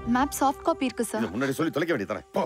Map soft copy இருக்கு இதை sir முன்னாடி சொல்லி தொலைக்க வேண்டியதானே போ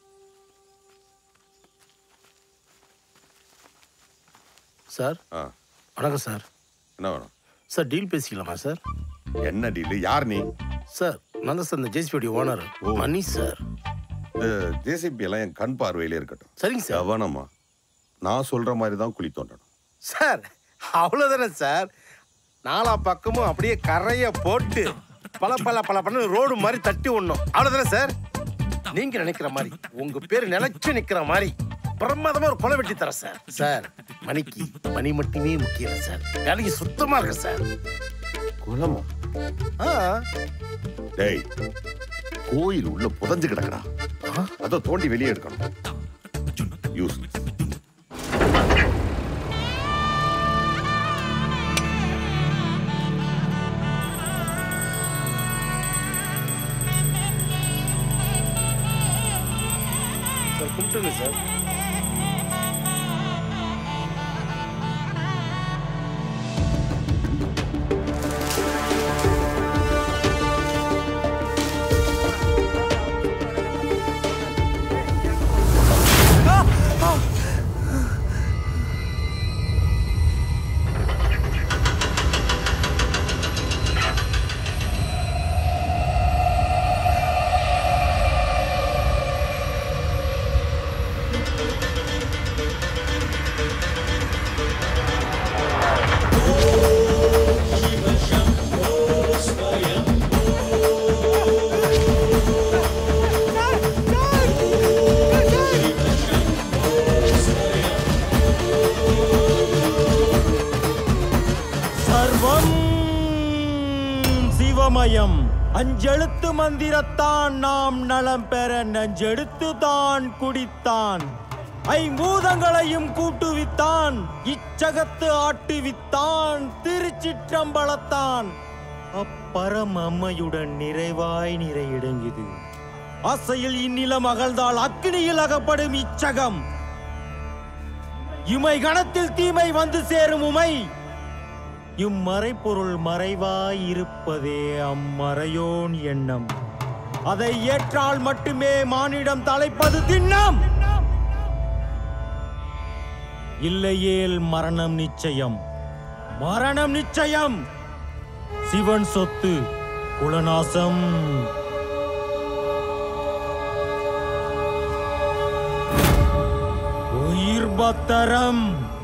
சார் ஆ வணக்கம் சார் என்ன வேணும் சார் டீல் பேசிக்கலாமா சார் என்ன டீல் யார் நீ சார் நான் தான் சார் இந்த ஜேசிபியோட ஓனர் மணி சார் இந்த ஜேசிபி எல்லாம் என் கண் பார்வையிலே இருக்கட்டும் சரிங்க சார் கவனமா நான் சொல்ற மாதிரி தான் குழி தோண்டணும் சார் அவ்வளோதானே சார் நாலா பக்கமும் அப்படியே கரைய போட்டு பல பல பல பண்ண ரோடு மாதிரி தட்டி விடணும் அவ்வளோதானே சார் நீங்க நினைக்கிற மாதிரி உங்க பேர் நிலைச்சு நிக்கிற மாதிரி பிரமாதமா ஒரு கொலை வெட்டி தரேன் சார் சார் மணிக்கு மணி மட்டுமே முக்கியம் இல்லை சார் வேலைக்கு சுத்தமா இருக்கு சார் குலமா ஆ டேய் கோயில் உள்ள புதஞ்சு கிடக்குடா அதை தோண்டி வெளியே எடுக்கணும் யூஸ் சார் கும்பிட்டுங்க சார் சர்வம் சிவமயம் அஞ்செழுத்து மந்திரத்தான் நாம் நலம் பெற நஞ்செடுத்து தான் குடித்தான் ஐம்பூதங்களையும் கூட்டுவித்தான் இச்சகத்து ஆட்டுவித்தான் திருச்சிற்றம்பலத்தான் அப்பரம் அம்மையுடன் நிறைவாய் நிறையிடங்குது ஆசையில் இந்நிலம் அகழ்ந்தால் அக்னியில் அகப்படும் இச்சகம் இமை கணத்தில் தீமை வந்து சேரும் உமை இம்மறைப்பொருள் மறைவாய் இருப்பதே அம்மறையோன் எண்ணம் அதை ஏற்றால் மட்டுமே மானிடம் தலைப்பது திண்ணம் இல்லையேல் மரணம் நிச்சயம் மரணம் நிச்சயம் சிவன் சொத்து குலநாசம் உயிர் பத்தரம்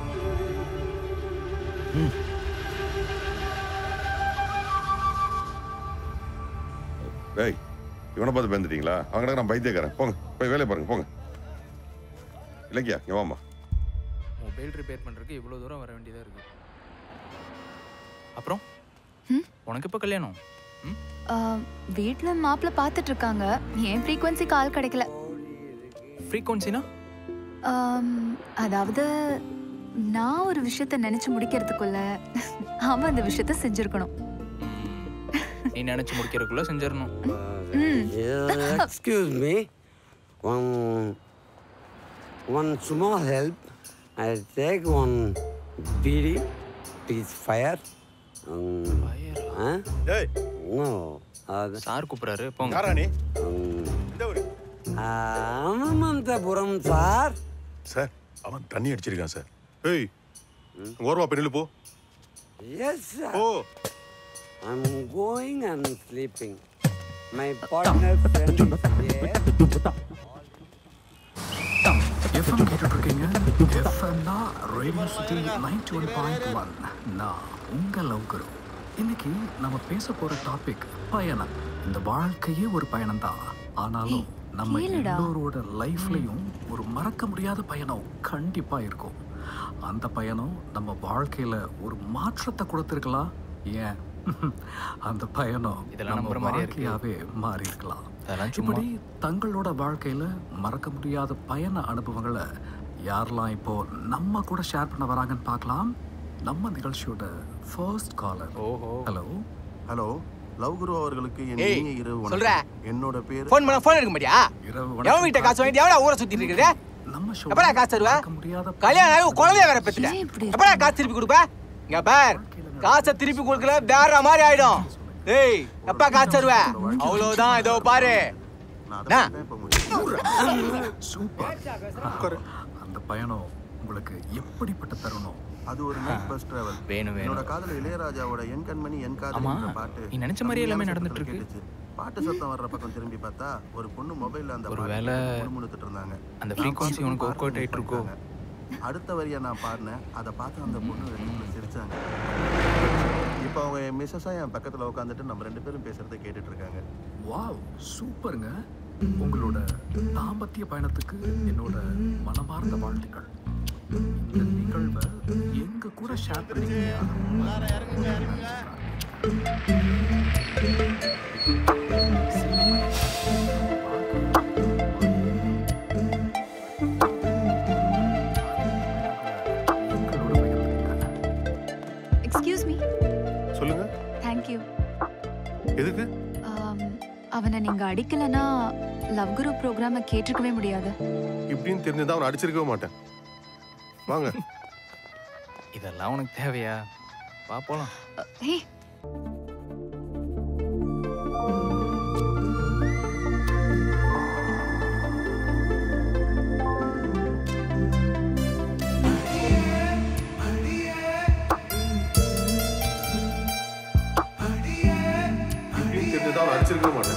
டேய் இவனை பார்த்து பயந்துட்டீங்களா அவங்க நான் பைத்தியக்காரன் போங்க போய் வேலையை பாருங்க போங்க இலக்கியா இங்க வாமா மொபைல் ரிப்பேர் பண்றதுக்கு இவ்வளோ தூரம் வர வேண்டியதா இருக்கு அப்புறம் உனக்கு இப்போ கல்யாணம் ம் வீட்ல மாப்பிள்ள பார்த்துட்டு இருக்காங்க ஏன் ஃப்ரீக்வன்சி கால் கிடைக்கல ஃப்ரீக்வன்சினா ஆம், அதாவது நான் ஒரு விஷயத்த நினைச்சு முடிக்கிறதுக்குள்ள அவன் அந்த விஷயத்த செஞ்சிருக்கணும் நீ நினைச்சு முடிக்கிறதுக்குள்ள செஞ்சிடணும் Yeah, excuse me. One, one small help. I take one beady, please fire. Um, huh? ஏய் No. Uh, சார் கூப்பிடுறாரு போங்க யாரா நீ um, இந்த ஊரு அனந்தபுரம் சார் சார் அவன் தண்ணி அடிச்சிருக்கான் சார் ஏய் ஓரமா பெண்ணில் போ yes sir oh I'm going and sleeping. My partner friend is here. FM கேட்டுட்டு இருக்கீங்க எஃப்எம்னா radio city ninety one point one நான் உங்க லவ் குரு இன்னைக்கு நம்ம பேச போற டாபிக் பயணம் இந்த வாழ்க்கையே ஒரு பயணம் தான் ஆனாலும் நம்ம கேளுடா. எல்லோரோட லைஃப்லயும் ஒரு மறக்க முடியாத பயணம் கண்டிப்பா இருக்கும் அந்த பயணம் நம்ம வாழ்க்கையில ஒரு மாற்றத்தை கொடுத்திருக்கலாம் ஏன் அந்த பயணம் இதெல்லாம் நம்ம நம்புற மாதிரியா இருக்கு. வாழ்க்கையாவே மாறி இருக்கலாம் அதெல்லாம் சும்மா இப்படி தங்களோட வாழ்க்கையில மறக்க முடியாத பயண அனுபவங்களை யாரெல்லாம் இப்போ நம்ம கூட ஷேர் பண்ண வராங்கன்னு பார்க்கலாம் நம்ம நிகழ்ச்சியோட ஃபர்ஸ்ட் காலர் ஓஹோ ஹலோ ஹலோ லவ் குரு அவர்களுக்கு என் ஏய், இனிய இரவு வணக்கம். சொல்றா. என்னோட பேர் ஃபோன் பண்ண ஃபோன் எடுக்க மாட்டியா இரவு எவன் வீட்டை காசு வாங்கிட்டு எவ்வளோ ஊரை சுத்திட்டு இருக்கிற நம்ம show எப்படா காசு தருவ மறக்க முடியாத கல்யாணம் ஆகி குழந்தைய வேற பெத்துட்ட ஏன் இப்படி எப்படா காசு திருப்பி கொடுப்ப இங்க பார் காசை திருப்பி கொடுக்கல வேற மாதிரி ஆயிடும் ஏய் எப்பா காசு தருவ அவ்வளவுதான் இதோ பாரு என்ன? சூப்பர் அந்த பயணம் உங்களுக்கு எப்படிப்பட்ட தருணம் அது ஒரு நைட் பஸ் டிராவல் வேணும், வேணும். என்னோட காதல இளையராஜாவோட என் கண்மணி என் ஆமா, காதல் பாட்டு நீ நினைச்ச மாதிரியே எல்லாமே கம்மியான நடந்துட்டு சத்தத்துல இருக்கு. கேட்டுச்சு. பாட்டு சத்தம் வர்ற பக்கம் திரும்பி பார்த்தா ஒரு பொண்ணு மொபைல்ல அந்த ஒரு பாட்டு வேளை முணுமுணுத்துட்டு இருந்தாங்க அந்த நான் frequency பார்த்ததும் உனக்கு work out பார்த்து ஆயிட்டு இருக்கோ? பண்ணிட்டாங்க. அடுத்த வரியா நான் பாடினேன் அதை பார்த்து அந்த பொண்ணு ரெண்டு மூணு சிரிச்சாங்க இப்போ அவங்க என் மிஸ்ஸஸா என் பக்கத்துல உட்காந்துட்டு நம்ம ரெண்டு பேரும் பேசுறதை கேட்டுட்டு இருக்காங்க வாவ் சூப்பருங்க உங்களோட தாம்பத்திய பயணத்துக்கு என்னோட மனமார்ந்த வாழ்த்துக்கள் இந்த நிகழ்வை எங்க கூட ஷேர் எக்ஸ்கியூஸ் மீ சொல்லுங்க தேங்க்யூ எதுக்கு அவனை நீங்க அடிக்கலைன்னா லவ் குரு ப்ரோக்ராமை கேட்டிருக்கவே முடியாது இப்படின்னு தெரிஞ்சிருந்தா அவனை அடிச்சிருக்கவே மாட்டேன் வாங்க இதெல்லாம் உனக்கு தேவையா வா போலாம் ஹே இப்படின்னு தெரிஞ்சிருந்தா அவனை அடிச்சிருக்கவே மாட்டேன்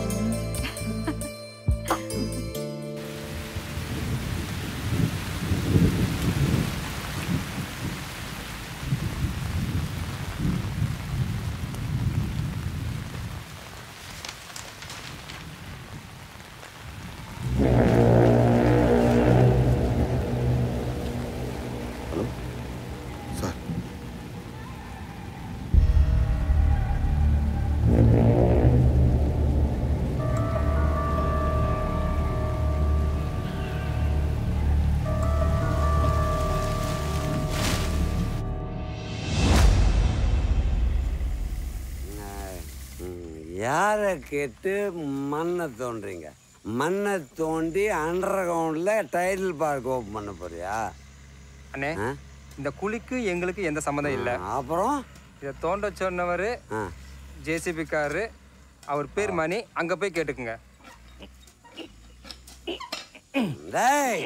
ஹலோ சார் யாரை கேட்டு மண்ணை தோன்றீங்க மண்ணை தோண்டி அண்டர் கிரவுண்டில் டைட்டில் பார்க் ஓப்பன் பண்ண போறியா அண்ணே ஆ? இந்த குழிக்கு எங்களுக்கு எந்த சம்மந்தம் இல்லை அப்புறம் இதை தோண்ட சொன்னவர் ஆ ஜேசிபி காரு அவர் பேர் மணி அங்கே போய் கேட்டுக்குங்க டேய்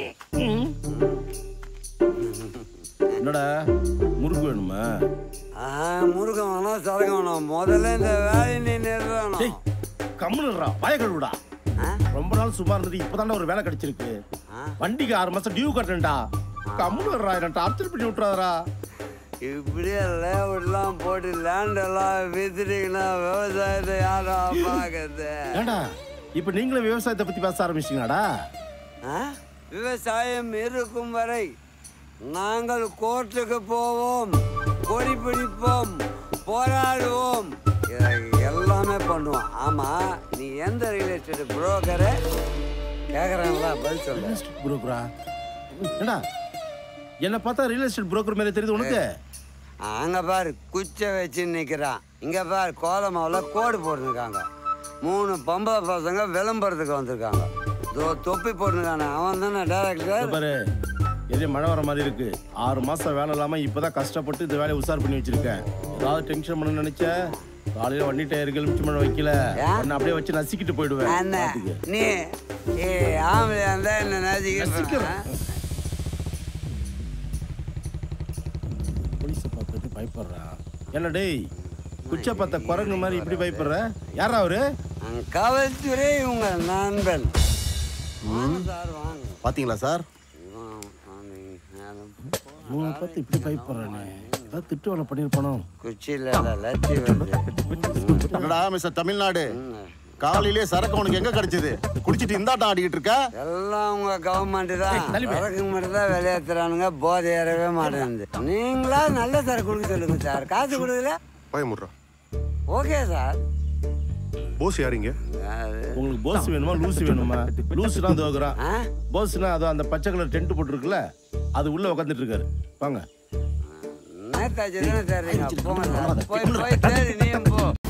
என்னடா முறுக்கு வேணுமா ஆ, முருகன் வேணாம் சரகம் வேணாம் முதல்ல இந்த வேலையை நீ நிறுவனம் கம்முனுடா வாய கழுவுடா ஆ? ரொம்ப நாள் சும்மா இருந்தது இப்பதான்டா ஒரு வேலை கிடைச்சிருக்கு ஆ? வண்டிக்கு ஆறு மாசம் டியூ கட்டணும்டா கம்முனுடா என்ன டார்ச்சர் பண்ணி விட்டுறாதடா இப்படியே லேவுட்லாம் போட்டு லேண்ட் எல்லாம் வித்துட்டீங்கன்னா விவசாயத்தை யாரா பார்க்கறது ஏண்டா இப்ப நீங்களும் விவசாயத்தை பத்தி பேச ஆரம்பிச்சிங்களாடா ஆ? விவசாயம் இருக்கும் வரை நாங்கள் கோர்ட்டுக்கு போவோம் கொடி பிடிப்போம் போராடுவோம் இதை எல்லாமே பண்ணுவோம் ஆமா நீ எந்த ரியல் எஸ்டேட் புரோக்கரு கேட்குறாங்களா பதில் சொல்லு புரோக்கரா ஏண்டா என்ன பார்த்தா ரியல் எஸ்டேட் புரோக்கர் மேலே தெரியுது உனக்கு அங்க பாரு குச்சை வச்சு நிக்கிறான் இங்க பாரு கோலமாவில் கோடு போட்டுருக்காங்க மூணு பொம்பளை பசங்க விளம்பரத்துக்கு வந்திருக்காங்க இதோ தொப்பி போட்டுருக்கானே அவன் தானே இங்க டேரக்டர் பாரு எதே மழை வர மாதிரி இருக்கு ஆறு மாசம் வேலை இல்லாம இப்பதான் கஷ்டப்பட்டு இந்த வேலையை உசார் பண்ணி வச்சிருக்கேன் ஏதாவது டென்ஷன் பண்ண நினைச்ச காலையில வண்டி டயர்கள் மிச்சம் பண்ண வைக்கல ஏன்? உன்னை அப்படியே வச்சு நசிக்கிட்டு போயிடுவேன் அண்ணா பாத்துக்க. நீ ஏ ஆம்பளையா இருந்தா என்ன நசிக்கிறேன் நசிக்கிறேன். போலீஸை பார்த்துட்டு பயப்படுறான் என்ன டேய் குச்சை பார்த்த குரங்கு மாதிரி இப்படி பயப்படுற யாரா அவரு காவல்துறை உங்க நண்பன் வாங்க சார் வாங்க பாத்தீங்களா சார் மூணு பார்த்து இப்படி பயப்படுறானே ஏதாவது திட்டு வேலை பண்ணிருப்பானோ குச்சியில் லட்சி வருது என்னடா மிஸ்டர் தமிழ்நாடு காலையிலே சரக்கு உனக்கு எங்க கிடைச்சது குடிச்சிட்டு இந்தாட்டம் ஆடிக்கிட்டு இருக்க எல்லாம் உங்க கவர்மெண்ட் தான் சரக்கு மட்டும் தான் வெளியேற்றுறானுங்க போதை ஏறவே மாட்டேங்குது நீங்களா நல்ல சரக்கு கொடுக்க சொல்லுங்க சார் காசு கொடுக்கல பயமுடுறா ஓகே சார் போஸ் யாரிங்க உங்களுக்கு போஸ் வேணுமா லூசு வேணுமா லூசுனா தோக்குறான் ஆ போஸ்னா அதோ அந்த பச்சை கலர் டென்ட் போட்டுருக்குல்ல அது உள்ள உட்காந்துட்டு இருக்காரு வாங்க நேதாஜி தானே சார் போங்க சார் போய் போய் தேடி நீயும் போ